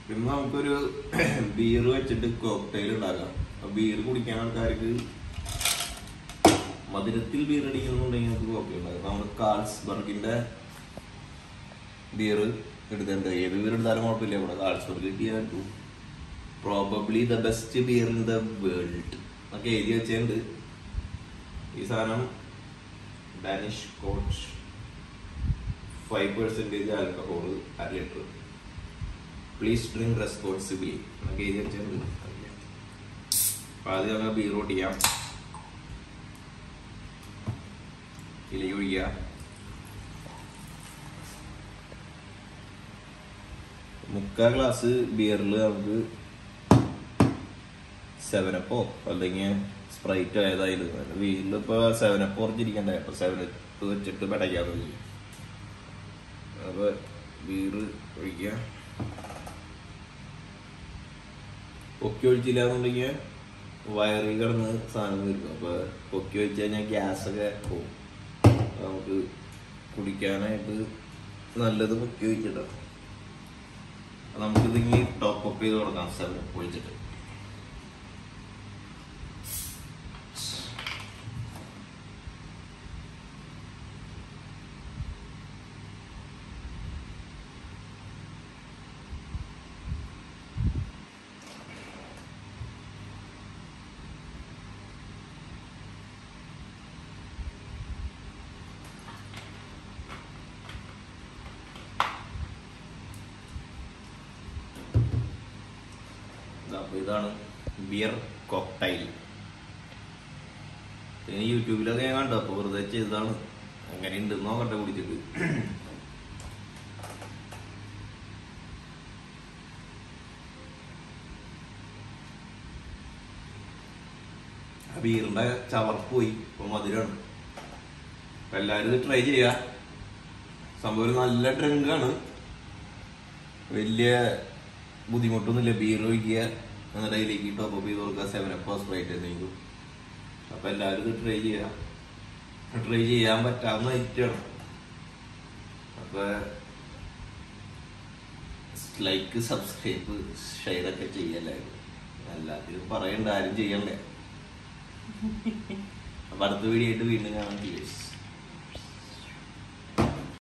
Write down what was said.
പിന്നെ നമുക്കൊരു ബീർ വെച്ചിട്ട് കോക്ടെയിൽ ഉണ്ടാക്കാം ബീർ കുടിക്കാൻ ആൾക്കാർക്ക് മധുരത്തിൽ ബീർ അടിക്കുന്നുണ്ടെങ്കിൽ നമുക്ക് കോക്ടെയിൽ ഉണ്ടാക്കാം നമ്മൾ കാൾസ്ബർഗിന്റെ ബിയർ എടുത്തിട്ടുണ്ട് ഏത് ബിയർ എടുത്താലും കുഴപ്പമില്ല ഇവിടെ കാൾസ്ബർഗ് കിട്ടിയാൽ പറ്റൂ probably the best beer in the world എന്നൊക്കെ എഴുതി വെച്ചിട്ടുണ്ട് ഈ സാധനം ഡാനിഷ് കോച്ച് ഫൈവ് പെർസെൻറ്റേജ് ആൽക്കഹോൾ അര ലിറ്റർ പ്ലീസ് ഡ്രിങ്ക് റെസ്പോൺസിബിളി എന്നൊക്കെ എഴുതി വെച്ചിട്ടുണ്ട് അപ്പൊ ആദ്യം നമുക്ക് ബീർ ഓട്ടിക്കാം ഇലയി ഒഴിക്കുക മുക്കാൽ ഗ്ലാസ് ബിയറിൽ നമുക്ക് സെവനപ്പോ അല്ലെങ്കിൽ സ്പ്രൈറ്റ് ഏതായാലും വീട്ടിലിപ്പോ സെവനപ്പ് കുറച്ചിരിക്കണ്ടേ അപ്പൊ സെവനപ്പ് വെച്ചിട്ട് പടയ്ക്കാൻ തോന്നി അപ്പൊ ബീറ് ഒഴിക്കുക പൊക്കി ഒഴിച്ചില്ല എന്നുണ്ടെങ്കിൽ വയറിൽ കിടന്ന് സാധനം വരും അപ്പൊ പൊക്കി ഒഴിച്ച് കഴിഞ്ഞാൽ ഗ്യാസൊക്കെ പോകും അപ്പൊ നമുക്ക് കുടിക്കാനായിട്ട് നല്ലത് പൊക്കി ഒഴിച്ചിട്ടാണ് നമുക്കിത് ഇനി ടോപ്പ് അപ്പ് ചെയ്ത് കൊടുക്കാം സെവൻ ഒഴിച്ചിട്ട് അപ്പൊ ഇതാണ് ബിയർ കോക്ടൈൽ പിന്നെ യൂട്യൂബിലൊക്കെ ഞാൻ കണ്ടു അപ്പൊ വെറുതെ ചെയ്തതാണ് എങ്ങനെയുണ്ട് നോക്കട്ടെ കുടിച്ചിട്ട് ആ ബീറിന്റെ ചവർപ്പ് പോയി ഇപ്പൊ മധുരമാണ് അപ്പൊ എല്ലാരും ഇത് ട്രൈ ചെയ്യാ സംഭവം ഒരു നല്ല ഡ്രിങ്കാണ് വലിയ ബുദ്ധിമുട്ടൊന്നുമില്ല ബീർ ഒഴിക്കുക എന്നിട്ട് അതിലേക്ക് ടോപ്പ് അപ്പ് ചെയ്ത് കൊടുക്കുക സെവൻ അപ്പോ സ്പ്രൈറ്റ് എന്തെങ്കിലും അപ്പൊ എല്ലാവരും ഇത് ട്രൈ ചെയ്യാം ട്രൈ ചെയ്യാൻ പറ്റാവുന്ന ഐറ്റമാണ് അപ്പൊ ലൈക്ക് സബ്സ്ക്രൈബ് ഷെയർ ഒക്കെ ചെയ്യല്ലായിരുന്നു എല്ലാത്തിനും പറയണ്ട ആരും ചെയ്യണ്ടേ അപ്പൊ അടുത്ത വീഡിയോ ആയിട്ട് വീണ്ടും കാണാൻ ചെയ്യേഴ്സ്